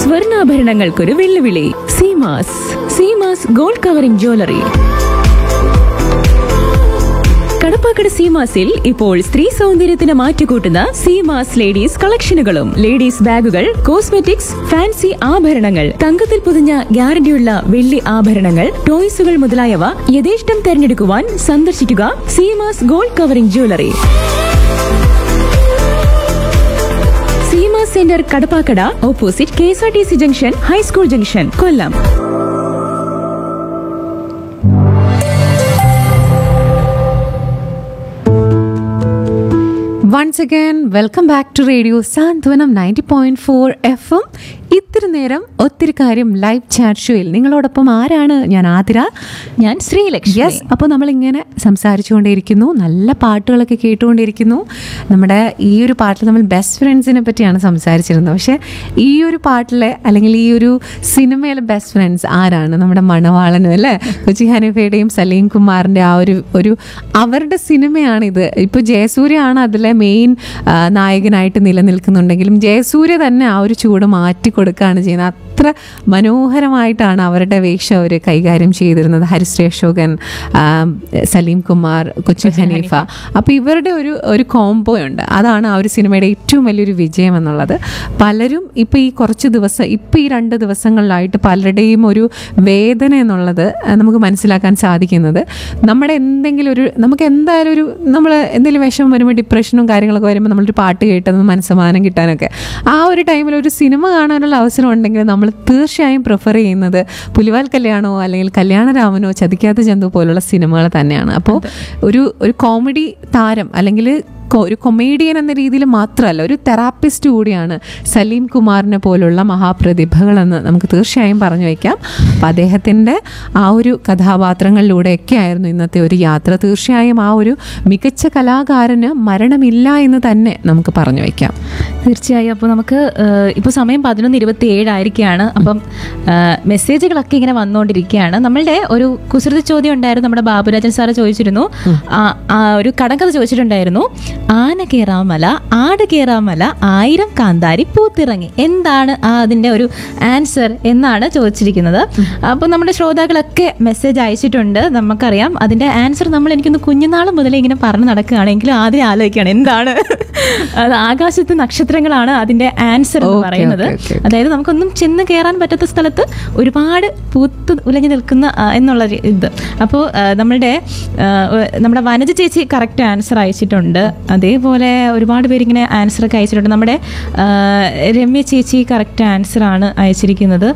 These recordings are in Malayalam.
സ്വർണ്ണാഭരണങ്ങൾക്കൊരു വെല്ലുവിളി Seemas Seemas gold covering jewellery Kadappakada സീമാസിൽ ഇപ്പോൾ സ്ത്രീ സൗന്ദര്യത്തിന് മാറ്റുകൂട്ടുന്ന സീമാസ് ലേഡീസ് കളക്ഷനുകളും ലേഡീസ് ബാഗുകൾ കോസ്മെറ്റിക്സ് ഫാൻസി ആഭരണങ്ങൾ തങ്കത്തിൽ പൊതിഞ്ഞ ഗ്യാരണ്ടിയുള്ള വെള്ളി ആഭരണങ്ങൾ ടോയ്സുകൾ മുതലായവ യഥേഷ്ടം തെരഞ്ഞെടുക്കുവാൻ സന്ദർശിക്കുക Seemas gold covering jewellery Seema centre Kadappakada opposite K S R T C junction high school junction Kollam once again welcome back to radio Santhwanam ninety point four F M ഇത്തിരി നേരം ഒത്തിരി കാര്യം ലൈവ് ചാറ്റ് ഷോയിൽ നിങ്ങളോടൊപ്പം ആരാണ് ഞാൻ ആതിര ഞാൻ ശ്രീലക്ഷ്മി യെസ് അപ്പോൾ നമ്മളിങ്ങനെ സംസാരിച്ചുകൊണ്ടേയിരിക്കുന്നു നല്ല പാട്ടുകളൊക്കെ കേട്ടുകൊണ്ടിരിക്കുന്നു നമ്മുടെ ഈ ഒരു പാട്ടിൽ നമ്മൾ ബെസ്റ്റ് ഫ്രണ്ട്സിനെ പറ്റിയാണ് സംസാരിച്ചിരുന്നത് പക്ഷേ ഈ ഒരു പാട്ടിലെ അല്ലെങ്കിൽ ഈ ഒരു സിനിമയിലെ ബെസ്റ്റ് ഫ്രണ്ട്സ് ആരാണ് നമ്മുടെ മണവാളനും അല്ലേ കൊച്ചി ഹനീഫയുടെയും സലീം കുമാറിൻ്റെ ആ ഒരു ഒരു അവരുടെ സിനിമയാണിത് ഇപ്പോൾ ജയസൂര്യ ആണ് അതിലെ മെയിൻ നായകനായിട്ട് നിലനിൽക്കുന്നുണ്ടെങ്കിലും ജയസൂര്യ തന്നെ ആ ഒരു ചൂട് മാറ്റി കൊടുക്കുകയാണ് ചെയ്യുന്നത് അത്ര മനോഹരമായിട്ടാണ് അവരുടെ വേഷം അവർ കൈകാര്യം ചെയ്തിരുന്നത് ഹരിശ്രീ അശോകൻ ആ, സലീം കുമാർ കൊച്ചു ഹനീഫ അപ്പോൾ ഇവരുടെ ഒരു ഒരു കോംബോ ഉണ്ട് അതാണ് ആ ഒരു സിനിമയുടെ ഏറ്റവും വലിയൊരു വിജയം എന്നുള്ളത് പലരും ഇപ്പോൾ ഈ കുറച്ച് ദിവസം ഇപ്പോൾ ഈ രണ്ട് ദിവസങ്ങളിലായിട്ട് പലരുടെയും ഒരു വേദന എന്നുള്ളത് ആ, നമുക്ക് മനസ്സിലാക്കാൻ സാധിക്കുന്നത് നമ്മുടെ എന്തെങ്കിലും ഒരു നമുക്ക് എന്തായാലും ഒരു നമ്മൾ എന്തെങ്കിലും വിഷമം വരുമ്പോൾ ഡിപ്രഷനും കാര്യങ്ങളൊക്കെ വരുമ്പോൾ നമ്മളൊരു പാട്ട് കേട്ടത് മനസ്സമാനം കിട്ടാനൊക്കെ ആ ഒരു ടൈമിൽ ഒരു സിനിമ കാണാനുള്ള അവസരം ഉണ്ടെങ്കിൽ നമ്മൾ തീർച്ചയായും പ്രിഫർ ചെയ്യുന്നത് പുലിവാൽ കല്യാണമോ അല്ലെങ്കിൽ കല്യാണരാമനോ ചതിക്കാത്ത ജന്തു പോലുള്ള സിനിമകൾ തന്നെയാണ് അപ്പോൾ ഒരു ഒരു കോമഡി താരം അല്ലെങ്കിൽ കൊ- ഒരു കൊമേഡിയൻ എന്ന രീതിയിൽ മാത്രമല്ല ഒരു തെറാപ്പിസ്റ്റ് കൂടിയാണ് സലീം കുമാറിനെ പോലുള്ള മഹാപ്രതിഭകളെന്ന് നമുക്ക് തീർച്ചയായും പറഞ്ഞു വയ്ക്കാം അപ്പം അദ്ദേഹത്തിൻ്റെ ആ ഒരു കഥാപാത്രങ്ങളിലൂടെയൊക്കെ ആയിരുന്നു ഇന്നത്തെ ഒരു യാത്ര തീർച്ചയായും ആ ഒരു മികച്ച കലാകാരന് മരണമില്ല എന്ന് തന്നെ നമുക്ക് പറഞ്ഞു വയ്ക്കാം തീർച്ചയായും അപ്പോൾ നമുക്ക് ഇപ്പോൾ സമയം പതിനൊന്ന് ഇരുപത്തി ഏഴായിരിക്കുകയാണ് അപ്പം ആ, മെസ്സേജുകളൊക്കെ ഇങ്ങനെ വന്നുകൊണ്ടിരിക്കുകയാണ് നമ്മളുടെ ഒരു കുസൃതി ചോദ്യം ഉണ്ടായിരുന്നു നമ്മുടെ ബാബുരാജൻ സാറ് ചോദിച്ചിരുന്നു ആ, ആ, ഒരു കടങ്കഥ ചോദിച്ചിട്ടുണ്ടായിരുന്നു ആന കേറാമല ആട് കേറാമല ആയിരം കാന്താരി പൂത്തിറങ്ങി എന്താണ് ആ അതിൻ്റെ ഒരു ആൻസർ എന്നാണ് ചോദിച്ചിരിക്കുന്നത് അപ്പോൾ നമ്മുടെ ശ്രോതാക്കളൊക്കെ മെസ്സേജ് അയച്ചിട്ടുണ്ട് നമുക്കറിയാം അതിൻ്റെ ആൻസർ നമ്മൾ എനിക്കൊന്ന് കുഞ്ഞുനാൾ മുതലേ ഇങ്ങനെ പറഞ്ഞു നടക്കുകയാണെങ്കിലും ആദ്യം ആലോചിക്കുകയാണ് എന്താണ് അത് ആകാശത്ത് നക്ഷത്രങ്ങളാണ് അതിന്റെ ആൻസർ എന്ന് Okay, പറയുന്നത് okay, okay. അതായത് നമുക്കൊന്നും ചെന്ന് കയറാൻ പറ്റാത്ത സ്ഥലത്ത് ഒരുപാട് പൂത്ത് ഉലഞ്ഞു നിൽക്കുന്ന ആ, എന്നുള്ള ഒരു ഇത് അപ്പോൾ നമ്മളുടെ ആ, ഒ- നമ്മുടെ വനജ ചേച്ചി കറക്റ്റ് ആൻസർ അയച്ചിട്ടുണ്ട് അതേപോലെ ഒരുപാട് പേരിങ്ങനെ ആൻസർ ഒക്കെ അയച്ചിട്ടുണ്ട് നമ്മുടെ ആ, രമ്യ ചേച്ചി കറക്റ്റ് ആൻസർ ആണ് അയച്ചിരിക്കുന്നത്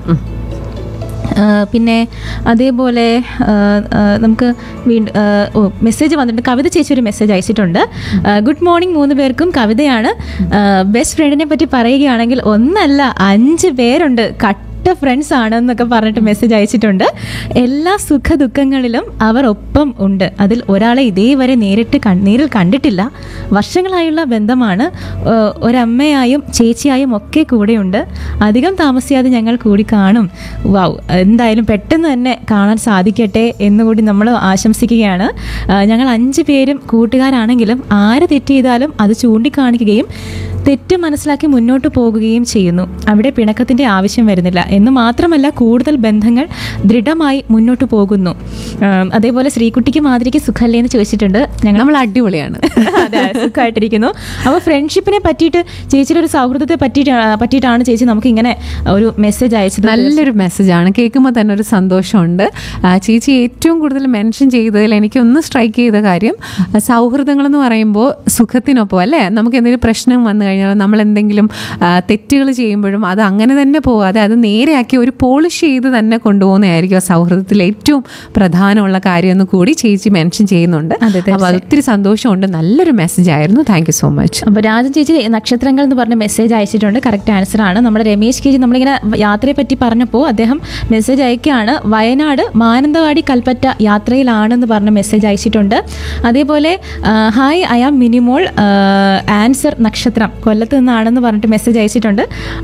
ആ, പിന്നെ അതേപോലെ ആ, ആ, നമുക്ക് വീണ്ടും ആ, ഓ മെസ്സേജ് വന്നിട്ടുണ്ട് കവിത ചേച്ചി ഒരു മെസ്സേജ് അയച്ചിട്ടുണ്ട് ആ, ഗുഡ് മോർണിംഗ് മൂന്ന് പേർക്കും കവിതയാണ് ബെസ്റ്റ് ഫ്രണ്ടിനെ പറ്റി പറയുകയാണെങ്കിൽ ഒന്നല്ല അഞ്ച് പേരുണ്ട് കട്ട ഫ്രണ്ട്സ് ആണ് എന്നൊക്കെ പറഞ്ഞിട്ട് മെസ്സേജ് അയച്ചിട്ടുണ്ട് എല്ലാ സുഖ ദുഃഖങ്ങളിലും അവർ ഒപ്പം ഉണ്ട് അതിൽ ഒരാളെ ഇതേവരെ നേരിട്ട് കൺ- നേരിൽ കണ്ടിട്ടില്ല വർഷങ്ങളായുള്ള ബന്ധമാണ് ഏഹ് ഒരമ്മയായും ചേച്ചിയായും ഒക്കെ കൂടെയുണ്ട് അധികം താമസിയാതെ ഞങ്ങൾ കൂടി കാണും വൗ എന്തായാലും പെട്ടെന്ന് തന്നെ കാണാൻ സാധിക്കട്ടെ എന്നുകൂടി നമ്മൾ ആശംസിക്കുകയാണ് ഏഹ് ഞങ്ങൾ അഞ്ച് പേരും കൂട്ടുകാരാണെങ്കിലും ആര് തെറ്റ് ചെയ്താലും അത് ചൂണ്ടിക്കാണിക്കുകയും തെറ്റ് മനസ്സിലാക്കി മുന്നോട്ട് പോകുകയും ചെയ്യുന്നു അവിടെ പിണക്കത്തിന്റെ ആവശ്യം വരുന്നില്ല എന്ന് മാത്രമല്ല കൂടുതൽ ബന്ധങ്ങൾ ദൃഢമായി മുന്നോട്ട് പോകുന്നു ഏഹ് അതേപോലെ ശ്രീകുട്ടിക്ക് മാതിരിക്ക് സുഖല്ലേ എന്ന് ചോദിച്ചിട്ടുണ്ട് ഞങ്ങൾ നമ്മൾ അടിപൊളിയാണ് അതെ സുഖമായിട്ടിരിക്കുന്നു അപ്പോൾ ഫ്രണ്ട്ഷിപ്പിനെ പറ്റിയിട്ട് ചേച്ചിയുടെ ഒരു സൗഹൃദത്തെ പറ്റിയിട്ട് പറ്റിയിട്ടാണ് ചേച്ചി നമുക്ക് ഇങ്ങനെ ഒരു മെസ്സേജ് അയച്ചത് നല്ലൊരു മെസ്സേജാണ് കേൾക്കുമ്പോൾ തന്നെ ഒരു സന്തോഷമുണ്ട് ആ, ചേച്ചി ഏറ്റവും കൂടുതൽ മെൻഷൻ ചെയ്തതിൽ എനിക്കൊന്ന് സ്ട്രൈക്ക് ചെയ്ത കാര്യം ആ, സൗഹൃദങ്ങൾ എന്ന് പറയുമ്പോൾ സുഖത്തിനൊപ്പം അല്ലേ നമുക്ക് എന്തെങ്കിലും പ്രശ്നം വന്നു കഴിഞ്ഞാൽ നമ്മൾ എന്തെങ്കിലും തെറ്റുകൾ ചെയ്യുമ്പോഴും അത് അങ്ങനെ തന്നെ പോകാതെ അത് നേരെയാക്കി ഒരു പോളിഷ് ചെയ്ത് തന്നെ കൊണ്ടുപോകുന്നതായിരിക്കും ആ സൗഹൃദത്തിൽ ഏറ്റവും പ്രധാനമുള്ള കാര്യം എന്ന് കൂടി ചേച്ചി മെൻഷൻ ചെയ്യുന്നുണ്ട് അതെ, അപ്പോൾ അത് ഒത്തിരി സന്തോഷമുണ്ട് നല്ലൊരു മെസ്സേജ് ആയിരുന്നു താങ്ക് യു സോ മച്ച് അപ്പോൾ രാജൻ ചേച്ചി നക്ഷത്രങ്ങൾ എന്ന് പറഞ്ഞ മെസ്സേജ് അയച്ചിട്ടുണ്ട് കറക്റ്റ് ആൻസർ ആണ് നമ്മുടെ രമേശ് കെ ജി നമ്മളിങ്ങനെ യാത്രയെ പറ്റി പറഞ്ഞപ്പോൾ അദ്ദേഹം മെസ്സേജ് അയക്കുകയാണ് വയനാട് മാനന്തവാടി കൽപ്പറ്റ യാത്രയിലാണെന്ന് പറഞ്ഞ മെസ്സേജ് അയച്ചിട്ടുണ്ട് അതേപോലെ ആ, hi I am Minimol answer നക്ഷത്രം കൊല്ലത്ത് നിന്നാണെന്ന് പറഞ്ഞിട്ട് മെസ്സേജ് അയച്ചിട്ടുണ്ട്